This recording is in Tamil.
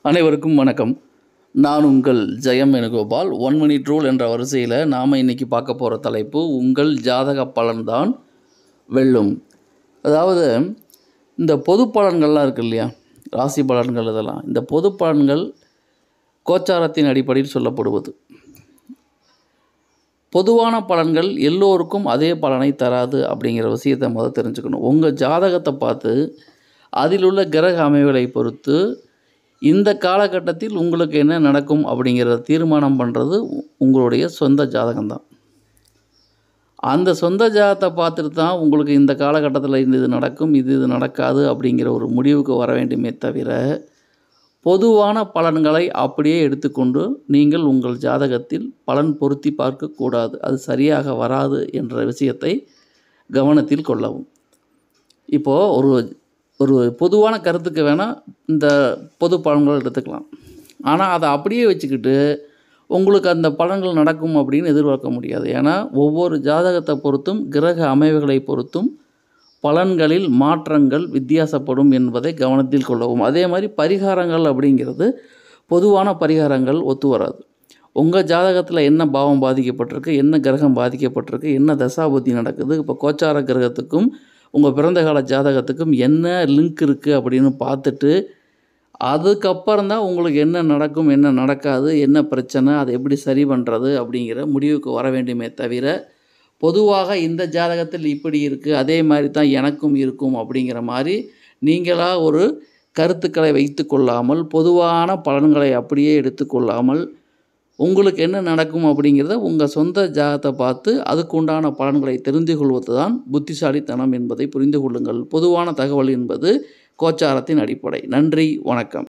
அனைவருக்கும் வணக்கம் நான் உங்கள் Jayam Venugopal one minute rule என்ற வரிசையில் நாம் இன்றைக்கி பார்க்க போகிற தலைப்பு உங்கள் ஜாதக பலன்தான் வெல்லும் அதாவது இந்த பொது பலன்கள்லாம் இருக்கு இல்லையா ராசி பலன்கள் இதெல்லாம் இந்த பொது பலன்கள் கோச்சாரத்தின் அடிப்படையில் சொல்லப்படுவது பொதுவான பலன்கள் எல்லோருக்கும் அதே பலனை தராது அப்படிங்கிற விஷயத்தை முதல் தெரிஞ்சுக்கணும் உங்கள் ஜாதகத்தை பார்த்து அதில் உள்ள கிரக அமைவுகளை பொறுத்து இந்த காலகட்டத்தில் உங்களுக்கு என்ன நடக்கும் அப்படிங்கிறத தீர்மானம் பண்ணுறது உங்களுடைய சொந்த ஜாதகம்தான் அந்த சொந்த ஜாதகத்தை பார்த்துட்டு தான் உங்களுக்கு இந்த காலகட்டத்தில் இந்த இது நடக்கும் இது இது நடக்காது அப்படிங்கிற ஒரு முடிவுக்கு வர வேண்டுமே தவிர பொதுவான பலன்களை அப்படியே எடுத்துக்கொண்டு நீங்கள் உங்கள் ஜாதகத்தில் பலன் பொருத்தி பார்க்கக்கூடாது அது சரியாக வராது என்ற விஷயத்தை கவனத்தில் கொள்ளவும் இப்போது ஒரு ஒரு பொதுவான கருத்துக்கு வேணால் இந்த பொது பலன்கள் எடுத்துக்கலாம் ஆனால் அதை அப்படியே வச்சுக்கிட்டு உங்களுக்கு அந்த பலன்கள் நடக்கும் அப்படின்னு எதிர்பார்க்க முடியாது ஏன்னா ஒவ்வொரு ஜாதகத்தை பொறுத்தும் கிரக அமைவுகளை பொறுத்தும் பலன்களில் மாற்றங்கள் வித்தியாசப்படும் என்பதை கவனத்தில் கொள்ளவும் அதே மாதிரி பரிகாரங்கள் அப்படிங்கிறது பொதுவான பரிகாரங்கள் ஒத்து வராது உங்கள் ஜாதகத்தில் என்ன பாவம் பாதிக்கப்பட்டிருக்கு என்ன கிரகம் பாதிக்கப்பட்டிருக்கு என்ன தசாபுத்தி நடக்குது இப்போ கோச்சார கிரகத்துக்கும் உங்கள் பிறந்த கால ஜாதகத்துக்கும் என்ன லிங்க் இருக்குது அப்படின்னு பார்த்துட்டு அதுக்கப்புறம் தான் உங்களுக்கு என்ன நடக்கும் என்ன நடக்காது என்ன பிரச்சனை அதை எப்படி சரி பண்ணுறது அப்படிங்கிற முடிவுக்கு வர வேண்டுமே தவிர பொதுவாக இந்த ஜாதகத்தில் இப்படி இருக்குது அதே மாதிரி தான் எனக்கும் இருக்கும் அப்படிங்கிற மாதிரி நீங்களாக ஒரு கருத்துக்களை வைத்து கொள்ளாமல் பொதுவான பலன்களை அப்படியே எடுத்துக்கொள்ளாமல் உங்களுக்கு என்ன நடக்கும் அப்படிங்கிறத உங்கள் சொந்த ஜாதகத்தை பார்த்து அதுக்குண்டான பலன்களை தெரிந்து கொள்வது தான் புத்திசாலித்தனம் என்பதை புரிந்து கொள்ளுங்கள் பொதுவான தகவல் என்பது கோச்சாரத்தின் அடிப்படை நன்றி வணக்கம்